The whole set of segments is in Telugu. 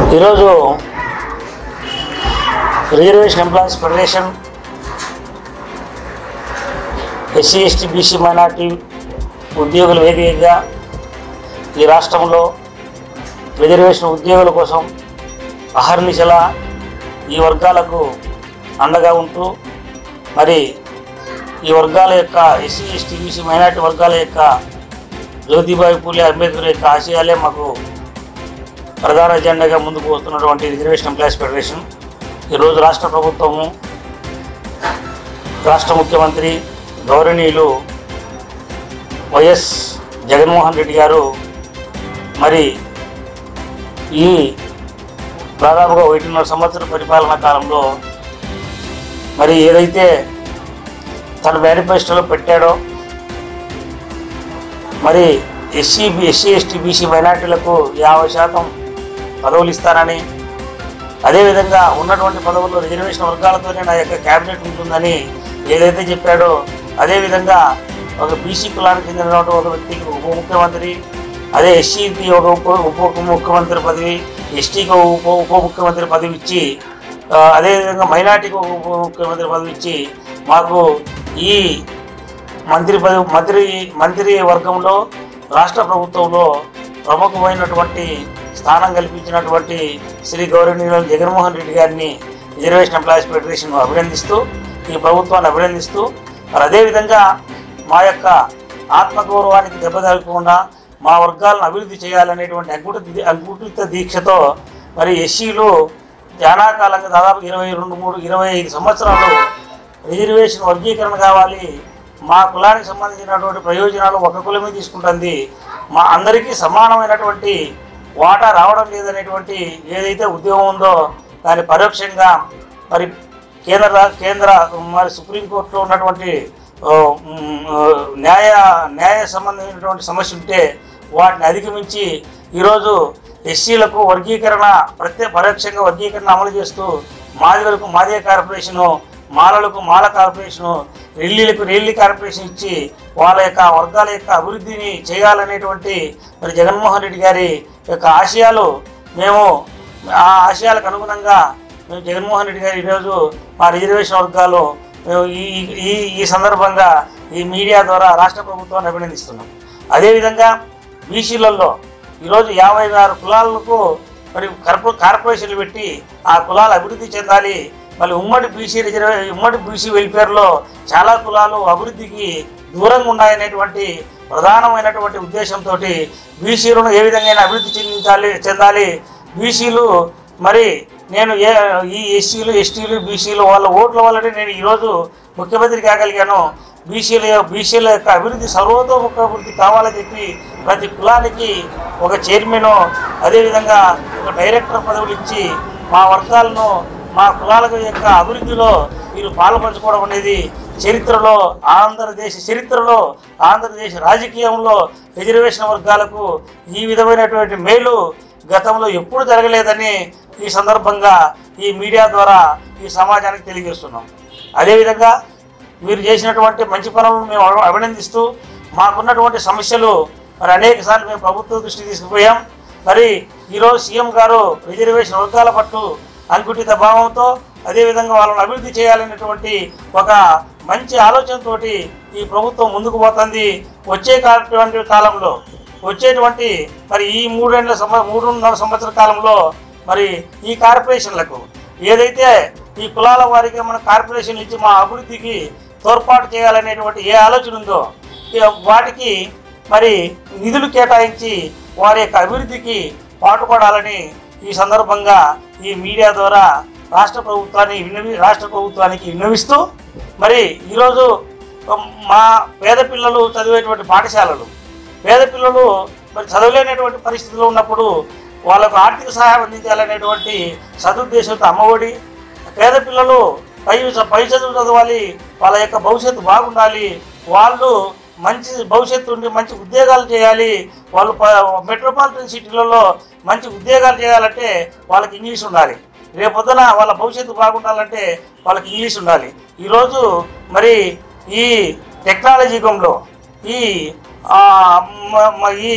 ఈరోజు reservation employees federation SC ST BC minority ఉద్యోగుల వేదికగా ఈ రాష్ట్రంలో రిజర్వేషన్ ఉద్యోగుల కోసం అహర్నిశల ఈ వర్గాలకు అండగా ఉంటూ మరి ఈ వర్గాల యొక్క ఎస్సీ ఎస్టీ బీసీ మైనార్టీ వర్గాల యొక్క జ్యోతిబాయి పూలే అంబేద్కర్ యొక్క ఆశయాలే మాకు ప్రధాన ఎజెండాగా ముందుకు వస్తున్నటువంటి రిజర్వేషన్ ఎంప్లాయీస్ ఫెడరేషన్ ఈరోజు రాష్ట్ర ప్రభుత్వము రాష్ట్ర ముఖ్యమంత్రి గౌరవనీయులు వైఎస్ జగన్మోహన్ రెడ్డి గారు మరి ఈ దాదాపుగా ఒకటిన్నర సంవత్సర పరిపాలనా కాలంలో మరి ఏదైతే తన మేనిఫెస్టోలో పెట్టాడో మరి ఎస్సీ ఎస్సీ ఎస్టీ బీసీ మైనార్టీలకు యాభై శాతం పదవులు ఇస్తానని అదేవిధంగా ఉన్నటువంటి పదవుల్లో రిజర్వేషన్ వర్గాలతోనే నా యొక్క క్యాబినెట్ ఉంటుందని ఏదైతే చెప్పాడో అదేవిధంగా ఒక బీసీ కులానికి చెందినటువంటి ఒక వ్యక్తికి ఉప ముఖ్యమంత్రి అదే ఎస్సీకి ఒక ఉప ఉప ముఖ్యమంత్రి పదవి ఎస్టీకి ఒక ఉప ఉప ముఖ్యమంత్రి పదవి ఇచ్చి ఆ, అదేవిధంగా మైనార్టీకి ఒక ఉప ముఖ్యమంత్రి పదవి ఇచ్చి మాకు ఈ మంత్రి పదవి మంత్రి మంత్రి వర్గంలో రాష్ట్ర ప్రభుత్వంలో ప్రముఖమైనటువంటి స్థానం కల్పించినటువంటి శ్రీ గౌరవనీయులు జగన్మోహన్ రెడ్డి గారిని రిజర్వేషన్ ఎంప్లాయీస్ ఫెడరేషన్ అభినందిస్తూ ఈ ప్రభుత్వాన్ని అభినందిస్తూ మరి అదేవిధంగా మా యొక్క ఆత్మగౌరవానికి దెబ్బతలగకుండా మా వర్గాలను అభివృద్ధి చేయాలనేటువంటి అంకుట అంకుటిత దీక్షతో మరి ఎస్సీలు చాలా కాలంగా దాదాపు ఇరవై రెండు మూడు ఇరవై ఐదు సంవత్సరాలు రిజర్వేషన్ వర్గీకరణ కావాలి మా కులానికి సంబంధించినటువంటి ప్రయోజనాలు ఒక కులమే తీసుకుంటుంది మా అందరికీ సమానమైనటువంటి వాటా రావడం లేదనేటువంటి ఏదైతే ఉద్యమం ఉందో దాని పరోక్షంగా మరి కేంద్ర రా- కేంద్ర మరి సుప్రీంకోర్టులో ఉన్నటువంటి ఆ, మ్, ఆ, న్యాయ న్యాయ సంబంధించినటువంటి సమస్య ఉంటే వాటిని అధిగమించి ఈరోజు ఎస్సీలకు వర్గీకరణ ప్రత్యేక పరోక్షంగా వర్గీకరణ అమలు చేస్తూ మాదిగలకు మాదిగ కార్పొరేషను మాలలకు మాల కార్పొరేషను రెల్లీలకు రెల్లి కార్పొరేషన్ ఇచ్చి వాళ్ళ యొక్క వర్గాల యొక్క అభివృద్ధిని చేయాలనేటువంటి మరి జగన్మోహన్ రెడ్డి గారి యొక్క ఆశయాలు మేము ఆ ఆశయాలకు అనుగుణంగా మేము జగన్మోహన్ రెడ్డి గారు ఈరోజు మా రిజర్వేషన్ వర్గాలు మేము ఈ ఈ ఈ సందర్భంగా ఈ మీడియా ద్వారా రాష్ట్ర ప్రభుత్వాన్ని అభినందిస్తున్నాం అదేవిధంగా బీసీలలో ఈరోజు యాభై ఆరు కులాలకు మరి కార్పొ కార్పొరేషన్లు పెట్టి ఆ కులాలు అభివృద్ధి చెందాలి మళ్ళీ ఉమ్మడి బీసీ రిజర్వే ఉమ్మడి బీసీ వెల్ఫేర్లో చాలా కులాలు అభివృద్ధికి దూరంగా ఉన్నాయనేటువంటి ప్రధానమైనటువంటి ఉద్దేశంతో బీసీలను ఏ విధంగా అభివృద్ధి చెందించాలి చెందాలి బీసీలు మరి నేను ఏ ఈ ఎస్సీలు ఎస్టీలు బీసీలు వాళ్ళ ఓట్ల వల్లనే నేను ఈరోజు ముఖ్యమంత్రి కాగలిగాను బీసీల బీసీల యొక్క అభివృద్ధి సర్వతోముఖ అభివృద్ధి కావాలని చెప్పి ప్రతి కులానికి ఒక చైర్మన్ అదేవిధంగా ఒక డైరెక్టర్ పదవులు ఇచ్చి మా వర్గాలను మా కులాల యొక్క అభివృద్ధిలో మీరు పాల్పంచుకోవడం అనేది చరిత్రలో ఆంధ్రదేశ్ చరిత్రలో ఆంధ్రదేశ్ రాజకీయంలో రిజర్వేషన్ వర్గాలకు ఈ విధమైనటువంటి మేలు గతంలో ఎప్పుడు జరగలేదని ఈ సందర్భంగా ఈ మీడియా ద్వారా ఈ సమాజానికి తెలియజేస్తున్నాం అదేవిధంగా మీరు చేసినటువంటి మంచి పనులను మేము అభి- అభినందిస్తూ మాకున్నటువంటి సమస్యలు మరి అనేక సార్లు మేము ప్రభుత్వ దృష్టికి తీసుకుపోయాం మరి ఈరోజు సీఎం గారు రిజర్వేషన్ వర్గాల పట్ల అంకుటిత భావంతో అదేవిధంగా వాళ్ళని అభివృద్ధి చేయాలనేటువంటి ఒక మంచి ఆలోచనతోటి ఈ ప్రభుత్వం ముందుకు పోతుంది వచ్చే కాలటువంటి కాలంలో వచ్చేటువంటి మరి ఈ మూడేళ్ల సంవ మూడున్నర సంవత్సర కాలంలో మరి ఈ కార్పొరేషన్లకు ఏదైతే ఈ కులాల వారికి మన కార్పొరేషన్లు ఇచ్చి మా అభివృద్ధికి తోడ్పాటు చేయాలనేటువంటి ఏ ఆలోచన ఉందో ఇక వాటికి మరి నిధులు కేటాయించి వారి యొక్క అభివృద్ధికి పాటుపడాలని ఈ సందర్భంగా ఈ మీడియా ద్వారా రాష్ట్ర ప్రభుత్వాన్ని విన్నవి రాష్ట్ర ప్రభుత్వానికి విన్నవిస్తూ మరి ఈరోజు మా పేద పిల్లలు చదివేటువంటి పాఠశాలలు పేద పిల్లలు మరి చదవలేనటువంటి పరిస్థితుల్లో ఉన్నప్పుడు వాళ్ళకు ఆర్థిక సహాయం అందించాలనేటువంటి సదుద్దేశంతో అమ్మఒడి పేద పిల్లలు పై పై చదువు చదవాలి వాళ్ళ యొక్క భవిష్యత్తు బాగుండాలి వాళ్ళు మంచి భవిష్యత్తు ఉండి మంచి ఉద్యోగాలు చేయాలి వాళ్ళు ప- మెట్రోపాలిటన్ సిటీలలో మంచి ఉద్యోగాలు చేయాలంటే వాళ్ళకి ఇంగ్లీష్ ఉండాలి రేపొద్దున వాళ్ళ భవిష్యత్తు బాగుండాలంటే వాళ్ళకి ఇంగ్లీష్ ఉండాలి ఈరోజు మరి ఈ టెక్నాలజీ యుగంలో ఈ ఆ, మ- మ- ఈ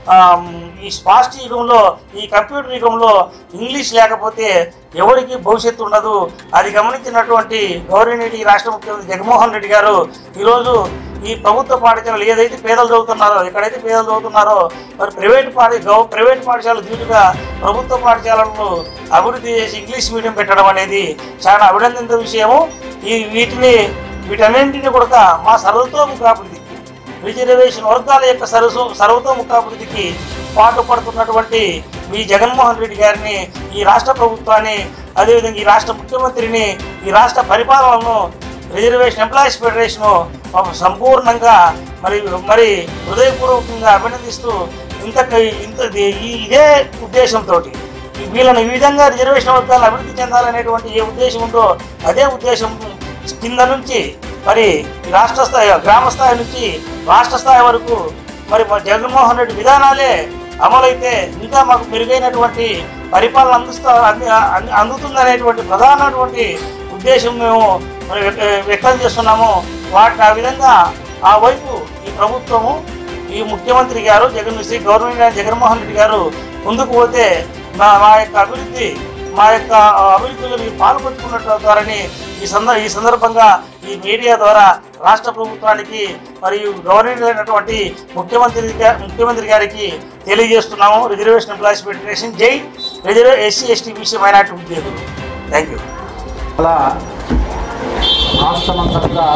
ఆమ్, ఈ స్పాస్ట్ యుగంలో ఈ కంప్యూటర్ యుగంలో ఇంగ్లీష్ లేకపోతే ఎవరికి భవిష్యత్తు ఉండదు అది గమనించినటువంటి గౌరవనీయుడి రాష్ట్ర ముఖ్యమంత్రి జగన్మోహన్ రెడ్డి గారు ఈరోజు ఈ ప్రభుత్వ పాఠశాలలు ఏదైతే పేదలు చదువుతున్నారో ఎక్కడైతే పేదలు చదువుతున్నారో మరి ప్రైవేట్ పాఠ గౌ ప్రైవేట్ పాఠశాలలు దీటుగా ప్రభుత్వ పాఠశాలలను అభివృద్ధి చేసి ఇంగ్లీష్ మీడియం పెట్టడం అనేది చాలా అభినందించిన విషయము ఈ వీటిని వీటన్నింటినీ కూడా మా సర్వతోముఖాభివృద్ధికి రిజర్వేషన్ వర్గాల యొక్క సర్వ సర్వతోముఖాభివృద్ధికి పాటుపడుతున్నటువంటి మీ జగన్మోహన్ రెడ్డి గారిని ఈ రాష్ట్ర ప్రభుత్వాన్ని అదేవిధంగా ఈ రాష్ట్ర ముఖ్యమంత్రిని ఈ రాష్ట్ర పరిపాలనను రిజర్వేషన్ ఎంప్లాయీస్ ఫెడరేషన్ సంపూర్ణంగా మరి మరి హృదయపూర్వకంగా అభినందిస్తూ ఇంత ఇంత ఈ- ఇదే ఉద్దేశంతో వీళ్ళని ఈ విధంగా రిజర్వేషన్ వర్గాలు అభివృద్ధి చెందాలనేటువంటి ఏ ఉద్దేశం ఉందో అదే ఉద్దేశం కింద నుంచి మరి రాష్ట్ర స్థాయి గ్రామ స్థాయి నుంచి రాష్ట్ర స్థాయి వరకు మరి మా జగన్మోహన్ రెడ్డి విధానాలే అమలైతే ఇంకా మాకు మెరుగైనటువంటి పరిపాలన అందిస్తా అంది అంది- అందుతుందనేటువంటి ప్రధానటువంటి ఉద్దేశం మేము మరి వ్యక్త- వ్యక్తం చేస్తున్నాము వాటి ఆ విధంగా ఆ వైపు ఈ ప్రభుత్వము ఈ ముఖ్యమంత్రి గారు జగన్ శ్రీ గవర్నమెంట్ జగన్మోహన్ రెడ్డి గారు ముందుకు పోతే మా మా యొక్క అభివృద్ధి మా యొక్క అభివృద్ధిలో మీరు పాల్పంచుకున్నట్టు అవుతారని ఈ సంద ఈ సందర్భంగా ఈ మీడియా ద్వారా రాష్ట్ర ప్రభుత్వానికి మరియు గవర్నమెంట్ అయినటువంటి ముఖ్యమంత్రి గా- ముఖ్యమంత్రి గారికి తెలియజేస్తున్నాము రిజర్వేషన్ ఎంప్లాయీస్ ఫెడరేషన్ జై రిజర్వే ఎస్సీ ఎస్టీ బీసీ మైనార్టీ ఉద్యోగులు థ్యాంక్ యూ అలా రాష్ట్రమంతటా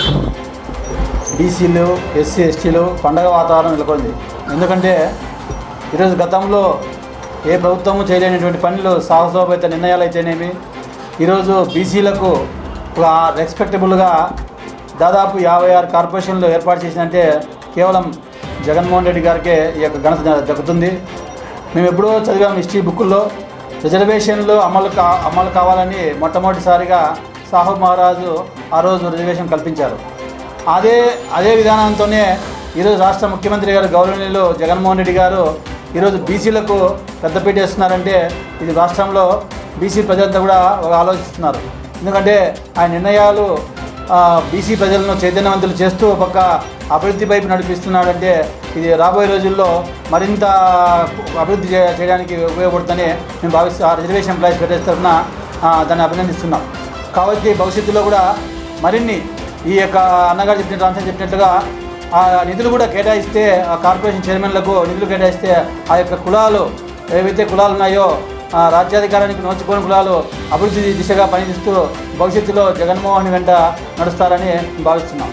బీసీలు ఎస్సీ ఎస్టీలు పండగ వాతావరణం నెలకొంది ఎందుకంటే ఈరోజు గతంలో ఏ ప్రభుత్వము చేయలేనటువంటి పనులు సాహసోపేత నిర్ణయాలు అయితేనేమి ఈరోజు బీసీలకు ఒక రెస్పెక్టబుల్గా దాదాపు యాభై ఆరు కార్పొరేషన్లు ఏర్పాటు చేసినంటే కేవలం జగన్మోహన్ రెడ్డి గారికే ఈ యొక్క ఘనత దక్కుతుంది మేము ఎప్పుడో చదివాం హిస్టరీ బుక్కుల్లో రిజర్వేషన్లు అమలు కా అమలు కావాలని మొట్టమొదటిసారిగా సాహు మహారాజు ఆ రోజు రిజర్వేషన్ కల్పించారు అదే అదే విధానంతోనే ఈరోజు రాష్ట్ర ముఖ్యమంత్రి గారు గౌరవనీయులు జగన్మోహన్ రెడ్డి గారు ఈరోజు బీసీలకు పెద్దపీట వేస్తున్నారంటే ఇది రాష్ట్రంలో బీసీ ప్రజలంతా కూడా ఒక ఆలోచిస్తున్నారు ఎందుకంటే ఆయన నిర్ణయాలు ఆ, బీసీ ప్రజలను చైతన్యవంతులు చేస్తూ ఒక పక్క అభివృద్ధి వైపు నడిపిస్తున్నాడంటే ఇది రాబోయే రోజుల్లో మరింత అభివృద్ధి చే- చేయడానికి ఉపయోగపడుతుందని మేము భావిస్తూ ఆ రిజర్వేషన్ ఎంప్లాయీస్ ఫెడరేషన్ తరఫున ఆ, దాన్ని అభినందిస్తున్నాం కాబట్టి భవిష్యత్తులో కూడా మరిన్ని ఈ యొక్క అన్నగారు చెప్పిన రామచంద్ర చెప్పినట్టుగా ఆ నిధులు కూడా కేటాయిస్తే ఆ కార్పొరేషన్ చైర్మన్లకు నిధులు కేటాయిస్తే ఆ యొక్క కులాలు ఏవైతే కులాలు ఉన్నాయో ఆ రాజ్యాధికారానికి నోచుకోని కులాలు అభివృద్ధి దిశగా పనిచేస్తూ భవిష్యత్తులో జగన్మోహన్ వెంట నడుస్తారని భావిస్తున్నాం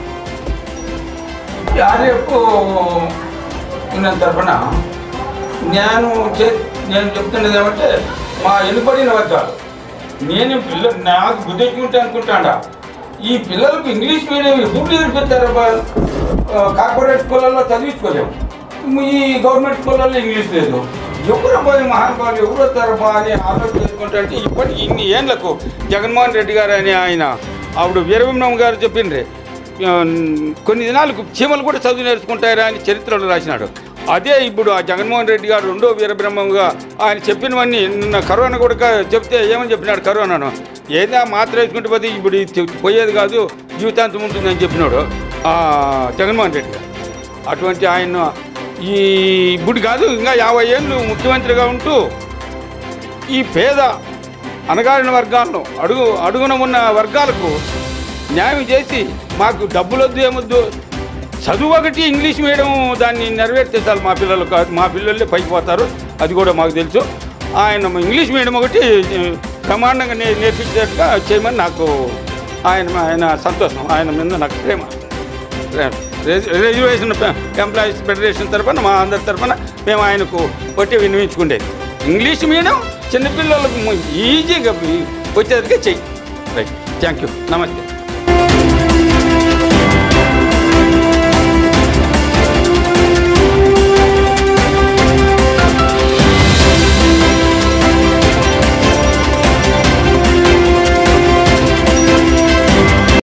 ఆర్ఎఫ్ ఉన్న తరఫున నేను చే- నేను చెప్తున్నది ఏమంటే మా వెనుబడిన వర్గాలు నేను పిల్ల నాకు బుద్ధించుకుంటే అనుకుంటాడా ఈ పిల్లలకు ఇంగ్లీష్ మీడియం ఎప్పుడు నేర్పిస్తారబ్బా ఆ, కార్పొరేట్ స్కూళ్ళల్లో చదివించుకోలేము ఈ గవర్నమెంట్ స్కూళ్ళల్లో ఇంగ్లీష్ లేదు ఎవరబ్బా ఈ మహానుభావులు ఎవరు వస్తారబ్బా అని ఆలోచన చేసుకుంటే ఇప్పటికి ఇన్ని ఏళ్ళకు జగన్మోహన్ రెడ్డి గారు అని ఆయన ఆవిడ వీరబ్రహ్మం గారు చెప్పిండ్రే ఆ, కొన్ని దినాలకు చీమలు కూడా చదువు నేర్చుకుంటారా అని చరిత్రలో రాసినాడు అదే ఇప్పుడు ఆ జగన్మోహన్ రెడ్డి గారు రెండో వీరబ్రహ్మంగా ఆయన చెప్పినవన్నీ నిన్న కరోనా కూడా చెప్తే ఏమని చెప్పినాడు కరోనాను ఏదా మాత్ర వేసుకుంటే పోతే ఇప్పుడు ఇది చె- పోయేది కాదు జీవితాంతం ఉంటుందని చెప్పినాడు ఆ, జగన్మోహన్ రెడ్డి గారు అటువంటి ఆయన ఈ ఇప్పుడు కాదు ఇంకా యాభై ఏళ్ళు ముఖ్యమంత్రిగా ఉంటూ ఈ పేద అణగారిన వర్గాలను అడుగు అడుగున ఉన్న వర్గాలకు న్యాయం చేసి మాకు డబ్బులొద్దు ఏమొద్దు చదువు ఒకటి ఇంగ్లీష్ మీడియం దాన్ని నెరవేర్తే చాలు మా పిల్లలు కాదు మా పిల్లలే పైకి పోతారు అది కూడా మాకు తెలుసు ఆయన ఇంగ్లీష్ మీడియం ఒకటి ఏ, బ్రహ్మాండంగా నే నేర్పించేట్టుగా చేయమని నాకు ఆయన ఆయన సంతోషం ఆయన మీద నాకు ప్రేమ రిజ- రిజర్వేషన్ పె- ఎంప్లాయీస్ ఫెడరేషన్ తరఫున మా అందరి తరఫున మేము ఆయనకు కొట్టి వినియోగించుకుండేది ఇంగ్లీష్ మీడియం చిన్నపిల్లలకు ము- ఈజీగా వచ్చేదిగా చెయ్యి రైట్ థ్యాంక్ యూ నమస్తే